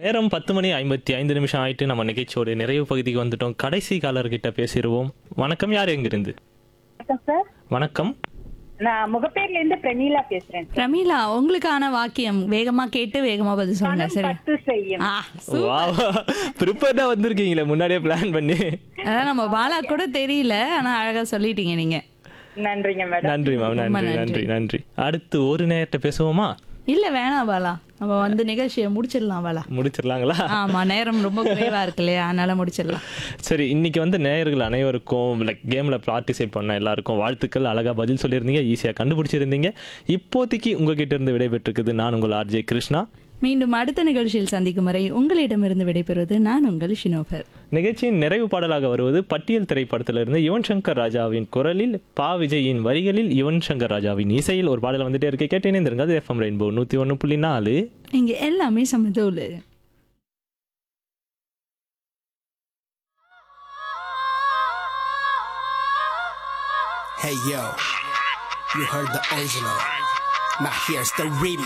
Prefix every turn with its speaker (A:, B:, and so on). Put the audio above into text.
A: நேரம் பத்து மணி ஐம்பத்தி ஐந்து நிமிஷம் ஆயிட்டு நம்ம நிகழ்ச்சியோட நிறைவு பகுதிக்கு வந்துட்டோம் கடைசி காலர்கிட்ட பேசிடுவோம் வணக்கம் யார் எங்கிருந்து
B: வணக்கம் சார்
A: வணக்கம்
B: நான் முகப்பேர்ல இருந்து பிரமீளா பேசுறேன் சார்.
C: பிரமீளா உங்களுக்கான வாக்கியம் வேகமா கேட்டு வேகமா பதில் சொல்லுங்க
B: பணம்
C: சரி
B: பத்து செய்யும்
C: ஆ
A: வா ப்ரிப்பேர்டா வந்திருக்கீங்களே முன்னாடியே பிளான் பண்ணி
C: அதான் நம்ம பாலா கூட தெரியல ஆனா அழகா சொல்லிட்டீங்க நீங்க
B: நன்றிங்க மேடம்
A: நன்றி மேம்
C: ரொம்ப
A: நன்றி
C: நன்றி.
A: நன்றி நன்றி அடுத்து ஒரு நேரத்தை பேசுவோமா
C: இல்ல வேணாம் பாலா நம்ம வந்து நிகழ்ச்சியை முடிச்சிடலாம் பாலா
A: முடிச்சிடலாங்களா
C: ஆமா நேரம் ரொம்ப குறைவா இருக்கு இல்லையா அதனால முடிச்சிடலாம்
A: சரி இன்னைக்கு வந்து நேயர்கள் அனைவருக்கும் லைக் கேமில் பார்ட்டிசிபேட் பண்ண எல்லாருக்கும் வாழ்த்துக்கள் அழகாக பதில் சொல்லியிருந்தீங்க ஈஸியாக கண்டுபிடிச்சிருந்தீங்க இப்போதைக்கு உங்ககிட்ட இருந்து விடைபெற்றிருக்குது நான் உங்கள் ஆர்ஜே கிருஷ்ணா
C: மீண்டும் அடுத்த நிகழ்ச்சியில் சந்திக்கும் வரை உங்களிடமிருந்து விடைபெறுவது நான் உங்கள் ஷினோபர்
A: நிகழ்ச்சியின் நிறைவு பாடலாக வருவது பட்டியல் திரைப்படத்திலிருந்து யுவன் சங்கர் ராஜாவின் குரலில் பா விஜயின் வரிகளில் யுவன் சங்கர் ராஜாவின் இசையில் ஒரு பாடல் வந்துட்டே இருக்கு கேட்டு இணைந்திருங்க அது எஃப்எம் ரெயின்போ நூற்றி ஒன்று புள்ளி நாலு
C: இங்க எல்லாமே சமதூளு
D: Hey yo, you heard the original. Now here's the remix.